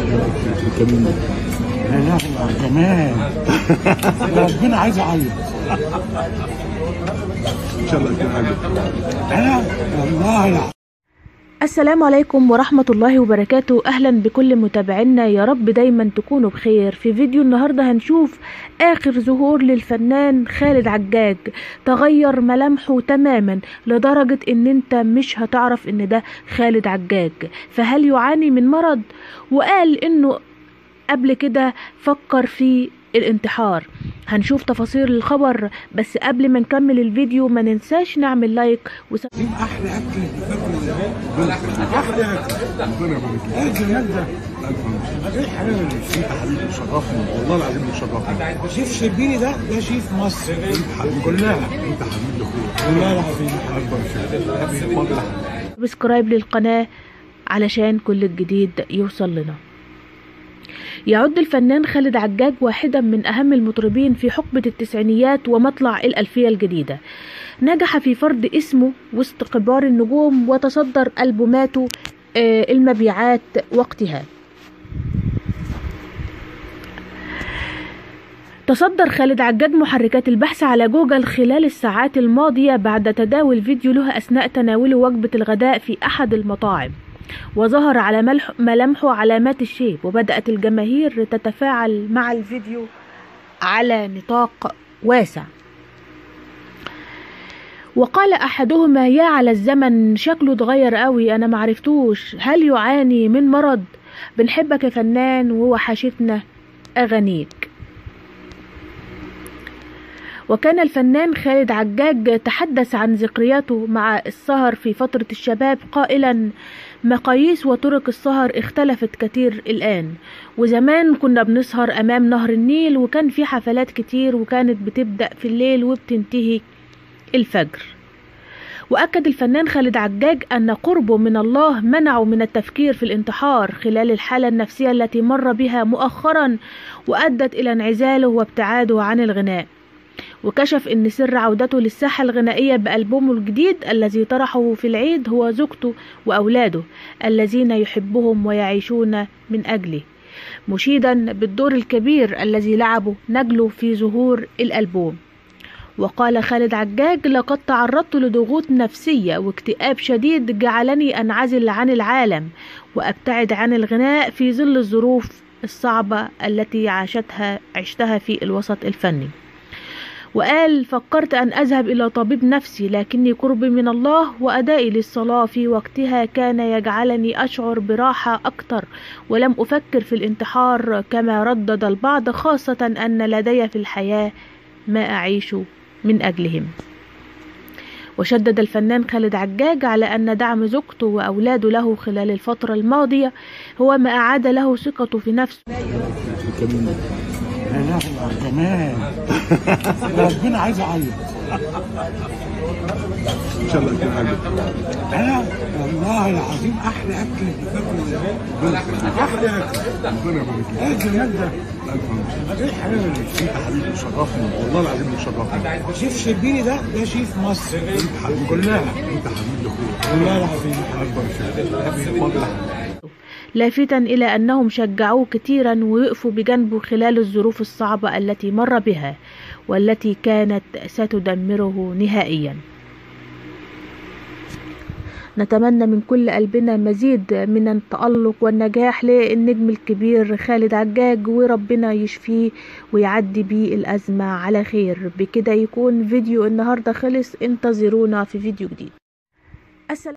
كمان لا لا كمان ربنا عايز اعيط ان شاء الله يكون عندك انا والله لا السلام عليكم ورحمة الله وبركاته أهلا بكل متابعينا يا رب دايما تكونوا بخير في فيديو النهاردة هنشوف آخر ظهور للفنان خالد عجاج تغير ملامحه تماما لدرجة ان انت مش هتعرف ان ده خالد عجاج فهل يعاني من مرض وقال انه قبل كده فكر في الانتحار هنشوف تفاصيل الخبر بس قبل ما نكمل الفيديو ما ننساش نعمل لايك وس... دي احلى اكل احلى اكل ربنا يبارك لك ايه الجمال ده الف مبروك ايه الحلاوه دي انت حبيبي مشرفني والله العظيم مشرفني شيف شربيني ده ده شيف مصر كلها انت حبيبي اخويا والله العظيم اكبر شيء اتفضل سبسكرايب للقناة علشان كل الجديد يوصل لنا يعد الفنان خالد عجاج واحدا من أهم المطربين في حقبة التسعينيات ومطلع الألفية الجديدة نجح في فرض اسمه وسط كبار النجوم وتصدر ألبوماته آه، المبيعات وقتها تصدر خالد عجاج محركات البحث على جوجل خلال الساعات الماضية بعد تداول فيديو له أثناء تناوله وجبة الغداء في أحد المطاعم وظهر على ملح ملامحه علامات الشيب وبدأت الجماهير تتفاعل مع الفيديو على نطاق واسع وقال أحدهما يا على الزمن شكله اتغير قوي أنا معرفتوش هل يعاني من مرض بنحبك يا فنان ووحشتنا أغانيك وكان الفنان خالد عجاج تحدث عن ذكرياته مع السهر في فترة الشباب قائلا مقاييس وطرق السهر اختلفت كتير الآن وزمان كنا بنسهر أمام نهر النيل وكان في حفلات كتير وكانت بتبدأ في الليل وبتنتهي الفجر وأكد الفنان خالد عجاج أن قربه من الله منعه من التفكير في الانتحار خلال الحالة النفسية التي مر بها مؤخرا وأدت إلى انعزاله وابتعاده عن الغناء وكشف ان سر عودته للساحة الغنائية بألبومه الجديد الذي طرحه في العيد هو زوجته وأولاده الذين يحبهم ويعيشون من أجله مشيدا بالدور الكبير الذي لعبه نجله في ظهور الألبوم وقال خالد عجاج لقد تعرضت لضغوط نفسية واكتئاب شديد جعلني أنعزل عن العالم وأبتعد عن الغناء في ظل الظروف الصعبة التي عاشتها عشتها في الوسط الفني وقال فكرت أن أذهب إلى طبيب نفسي لكني قربي من الله وأدائي للصلاة في وقتها كان يجعلني أشعر براحة أكتر ولم أفكر في الانتحار كما ردد البعض خاصة أن لدي في الحياة ما أعيش من أجلهم وشدد الفنان خالد عجاج على أن دعم زوجته وأولاده له خلال الفترة الماضية هو ما أعاد له ثقته في نفسه كمان لا لا كمان ربنا عايز اعيط ان شاء الله يكون عندك انا والله العظيم احلى اكل احلى اكل ربنا يبارك لك ايه الجمال ده الف مبروك ايه الحلاوه دي انت حبيبي مشرفني والله العظيم مشرفني شيف شربيني ده ده شيف مصر كلها انت حبيبي اخويا والله العظيم اكبر شيء اتفضل لافتا إلى أنهم شجعوه كثيرا ووقفوا بجانبه خلال الظروف الصعبة التي مر بها والتي كانت ستدمره نهائيا نتمنى من كل قلبنا مزيد من التألق والنجاح للنجم الكبير خالد عجاج وربنا يشفيه ويعدي بيه الأزمة على خير بكده يكون فيديو النهاردة خلص انتظرونا في فيديو جديد السلام